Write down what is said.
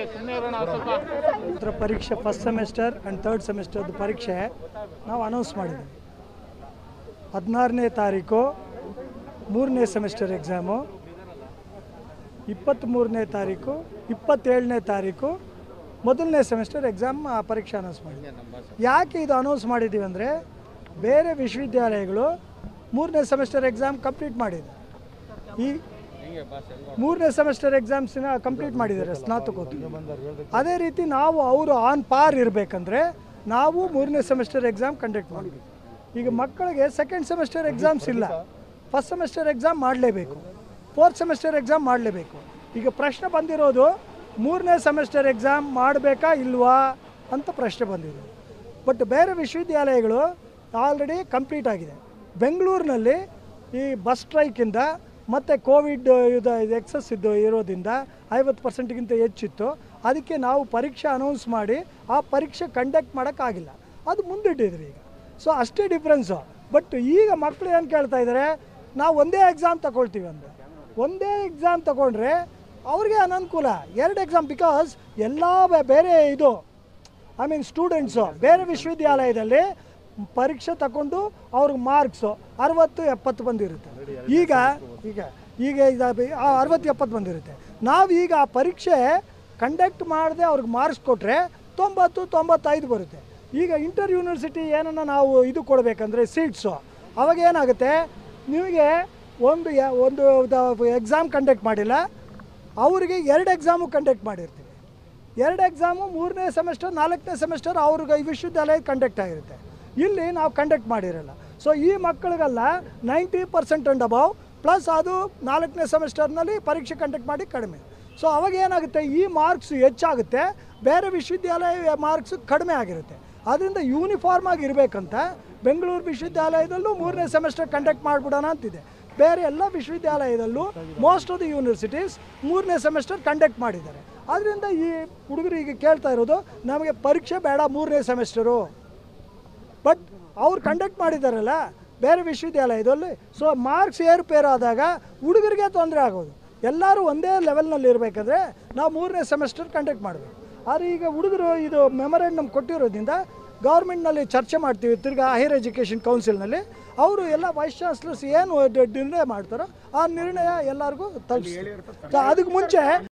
ಸುಮ್ಮನೆ ಇರೋಣ ಸ್ವಲ್ಪ ಇದರ ಪರೀಕ್ಷೆ ಫಸ್ಟ್ ಸೆಮಿಸ್ಟರ್ ಆ್ಯಂಡ್ ಥರ್ಡ್ ಸೆಮಿಸ್ಟರ್ದು ಪರೀಕ್ಷೆ ನಾವು ಅನೌನ್ಸ್ ಮಾಡಿದ್ದೀವಿ ಹದಿನಾರನೇ ತಾರೀಕು ಮೂರನೇ ಸೆಮಿಸ್ಟರ್ ಎಕ್ಸಾಮು ಇಪ್ಪತ್ತ್ಮೂರನೇ ತಾರೀಕು ಇಪ್ಪತ್ತೇಳನೇ ತಾರೀಕು ಮೊದಲನೇ ಸೆಮಿಸ್ಟರ್ ಎಕ್ಸಾಮ್ ಆ ಪರೀಕ್ಷೆ ಅನೌನ್ಸ್ ಮಾಡಿದ್ದೀವಿ ಯಾಕೆ ಇದು ಅನೌನ್ಸ್ ಮಾಡಿದ್ದೀವಿ ಅಂದರೆ ಬೇರೆ ವಿಶ್ವವಿದ್ಯಾಲಯಗಳು ಮೂರನೇ ಸೆಮಿಸ್ಟರ್ ಎಕ್ಸಾಮ್ ಕಂಪ್ಲೀಟ್ ಮಾಡಿದೆ ಈ ಮೂರನೇ ಸೆಮಿಸ್ಟರ್ ಎಕ್ಸಾಮ್ಸ್ನ ಕಂಪ್ಲೀಟ್ ಮಾಡಿದ್ದಾರೆ ಸ್ನಾತಕೋತ್ತರ ಅದೇ ರೀತಿ ನಾವು ಅವರು ಆನ್ ಪಾರ್ ಇರಬೇಕಂದ್ರೆ ನಾವು ಮೂರನೇ ಸೆಮಿಸ್ಟರ್ ಎಕ್ಸಾಮ್ ಕಂಡಕ್ಟ್ ಮಾಡಿದ್ವಿ ಈಗ ಮಕ್ಕಳಿಗೆ ಸೆಕೆಂಡ್ ಸೆಮಿಸ್ಟರ್ ಎಕ್ಸಾಮ್ಸ್ ಇಲ್ಲ ಫಸ್ಟ್ ಸೆಮಿಸ್ಟರ್ ಎಕ್ಸಾಮ್ ಮಾಡಲೇಬೇಕು ಫೋರ್ತ್ ಸೆಮಿಸ್ಟರ್ ಎಕ್ಸಾಮ್ ಮಾಡಲೇಬೇಕು ಈಗ ಪ್ರಶ್ನೆ ಬಂದಿರೋದು ಮೂರನೇ ಸೆಮಿಸ್ಟರ್ ಎಕ್ಸಾಮ್ ಮಾಡಬೇಕಾ ಇಲ್ವಾ ಅಂತ ಪ್ರಶ್ನೆ ಬಂದಿದೆ ಬಟ್ ಬೇರೆ ವಿಶ್ವವಿದ್ಯಾಲಯಗಳು ಆಲ್ರೆಡಿ ಕಂಪ್ಲೀಟ್ ಆಗಿದೆ ಬೆಂಗಳೂರಿನಲ್ಲಿ ಈ ಬಸ್ ಸ್ಟ್ರೈಕಿಂದ ಮತ್ತು ಕೋವಿಡ್ ಇದು ಎಕ್ಸಸ್ ಇದ್ದು ಇರೋದ್ರಿಂದ ಐವತ್ತು ಪರ್ಸೆಂಟ್ಗಿಂತ ಹೆಚ್ಚಿತ್ತು ಅದಕ್ಕೆ ನಾವು ಪರೀಕ್ಷೆ ಅನೌನ್ಸ್ ಮಾಡಿ ಆ ಪರೀಕ್ಷೆ ಕಂಡಕ್ಟ್ ಮಾಡೋಕ್ಕಾಗಿಲ್ಲ ಅದು ಮುಂದಿಟ್ಟಿದ್ರಿ ಈಗ ಸೊ ಅಷ್ಟೇ ಡಿಫ್ರೆನ್ಸು ಬಟ್ ಈಗ ಮಕ್ಕಳು ಏನು ಕೇಳ್ತಾ ಇದ್ದಾರೆ ನಾವು ಒಂದೇ ಎಕ್ಸಾಮ್ ತಗೊಳ್ತೀವಿ ಅಂದರೆ ಒಂದೇ ಎಕ್ಸಾಮ್ ತಗೊಂಡ್ರೆ ಅವ್ರಿಗೆ ಅನನುಕೂಲ ಎರಡು ಎಕ್ಸಾಮ್ ಬಿಕಾಸ್ ಎಲ್ಲ ಬೆ- ಬೇರೆ ಇದು ಐ ಮೀನ್ ಸ್ಟೂಡೆಂಟ್ಸು ಬೇರೆ ವಿಶ್ವವಿದ್ಯಾಲಯದಲ್ಲಿ ಪರೀಕ್ಷೆ ತಗೊಂಡು ಅವ್ರಿಗೆ ಮಾರ್ಕ್ಸು ಅರವತ್ತು ಎಪ್ಪತ್ತು ಬಂದಿರುತ್ತೆ ಈಗ ಈಗ ಈಗ ಇದು ಅರವತ್ತು ಎಪ್ಪತ್ತು ಬಂದಿರುತ್ತೆ ನಾವೀಗ ಆ ಪರೀಕ್ಷೆ ಕಂಡಕ್ಟ್ ಮಾಡದೆ ಅವ್ರಿಗೆ ಮಾರ್ಕ್ಸ್ ಕೊಟ್ಟರೆ ತೊಂಬತ್ತು ತೊಂಬತ್ತೈದು ಬರುತ್ತೆ ಈಗ ಇಂಟರ್ ಯೂನಿವರ್ಸಿಟಿ ಏನನ್ನ ನಾವು ಇದು ಕೊಡಬೇಕಂದ್ರೆ ಸೀಟ್ಸು ಅವಾಗ ಏನಾಗುತ್ತೆ ನಿಮಗೆ ಒಂದು ಯ- ಒಂದು ಎಕ್ಸಾಮ್ ಕಂಡಕ್ಟ್ ಮಾಡಿಲ್ಲ ಅವರಿಗೆ ಎರಡು ಎಕ್ಸಾಮು ಕಂಡಕ್ಟ್ ಮಾಡಿರ್ತೀವಿ ಎರಡು ಎಕ್ಸಾಮು ಮೂರನೇ ಸೆಮಿಸ್ಟರ್ ನಾಲ್ಕನೇ ಸೆಮಿಸ್ಟರ್ ಅವ್ರಿಗೆ ಈ ವಿಶ್ವವಿದ್ಯಾಲಯ ಕಂಡಕ್ಟ್ ಆಗಿರುತ್ತೆ ಇಲ್ಲಿ ನಾವು ಕಂಡಕ್ಟ್ ಮಾಡಿರಲ್ಲ ಸೊ ಈ ಮಕ್ಕಳಿಗೆಲ್ಲ ninety percent and above plus ಅದು ನಾಲ್ಕನೇ ಸೆಮಿಸ್ಟರ್ನಲ್ಲಿ ಪರೀಕ್ಷೆ ಕಂಡಕ್ಟ್ ಮಾಡಿ ಕಡಿಮೆ ಸೊ ಅವಾಗ ಏನಾಗುತ್ತೆ ಈ ಮಾರ್ಕ್ಸ್ ಹೆಚ್ಚಾಗುತ್ತೆ ಬೇರೆ ವಿಶ್ವವಿದ್ಯಾಲಯ ಮಾರ್ಕ್ಸ್ ಕಡಿಮೆ ಆಗಿರುತ್ತೆ ಅದರಿಂದ ಯೂನಿಫಾರ್ಮ್ ಆಗಿ ಇರಬೇಕಂತ ಬೆಂಗಳೂರು ವಿಶ್ವವಿದ್ಯಾಲಯದಲ್ಲೂ ಮೂರನೇ ಸೆಮಿಸ್ಟರ್ ಕಂಡಕ್ಟ್ ಮಾಡಿಬಿಡೋಣ ಅಂತಿದೆ ಬೇರೆ ಎಲ್ಲ ವಿಶ್ವವಿದ್ಯಾಲಯದಲ್ಲೂ ಮೋಸ್ಟ್ ಆಫ್ ದಿ ಯೂನಿವರ್ಸಿಟೀಸ್ ಮೂರನೇ ಸೆಮಿಸ್ಟರ್ ಕಂಡಕ್ಟ್ ಮಾಡಿದ್ದಾರೆ ಆದ್ದರಿಂದ ಈ ಹುಡುಗರು ಈಗ ಕೇಳ್ತಾ ಇರೋದು ನಮಗೆ ಪರೀಕ್ಷೆ ಬೇಡ ಮೂರನೇ ಸೆಮಿಸ್ಟರು ಬಟ್ ಅವ್ರು ಕಂಡಕ್ಟ್ ಮಾಡಿದಾರಲ್ಲ ಬೇರೆ ವಿಶ್ವವಿದ್ಯಾಲಯದಲ್ಲಿ ಸೊ ಮಾರ್ಕ್ಸ್ ಏರುಪೇರು ಆದಾಗ ಹುಡುಗರಿಗೆ ತೊಂದರೆ ಆಗೋದು ಎಲ್ಲರೂ ಒಂದೇ ಲೆವೆಲ್ನಲ್ಲಿ ಇರಬೇಕಾದ್ರೆ ನಾವು ಮೂರನೇ ಸೆಮಿಸ್ಟರ್ ಕಂಡಕ್ಟ್ ಮಾಡಬೇಕು ಆದರೆ ಈಗ ಹುಡುಗರು ಇದು ಮೆಮೊರೆಂಡಮ್ ಕೊಟ್ಟಿರೋದ್ರಿಂದ ಗೌರ್ಮೆಂಟ್ನಲ್ಲಿ ಚರ್ಚೆ ಮಾಡ್ತೀವಿ ತಿರ್ಗಾ ಹೈಯರ್ ಎಜುಕೇಷನ್ ಕೌನ್ಸಿಲ್ನಲ್ಲಿ ಅವರು ಎಲ್ಲ ವೈಸ್ ಚಾನ್ಸಲರ್ಸ್ ಏನು ಡ- ನಿರ್ಣಯ ಮಾಡ್ತಾರೋ ಆ ನಿರ್ಣಯ ಎಲ್ಲರಿಗೂ ತಲುಪಿಸ್ತಾರೆ ಅದಕ್ಕೆ ಮುಂಚೆ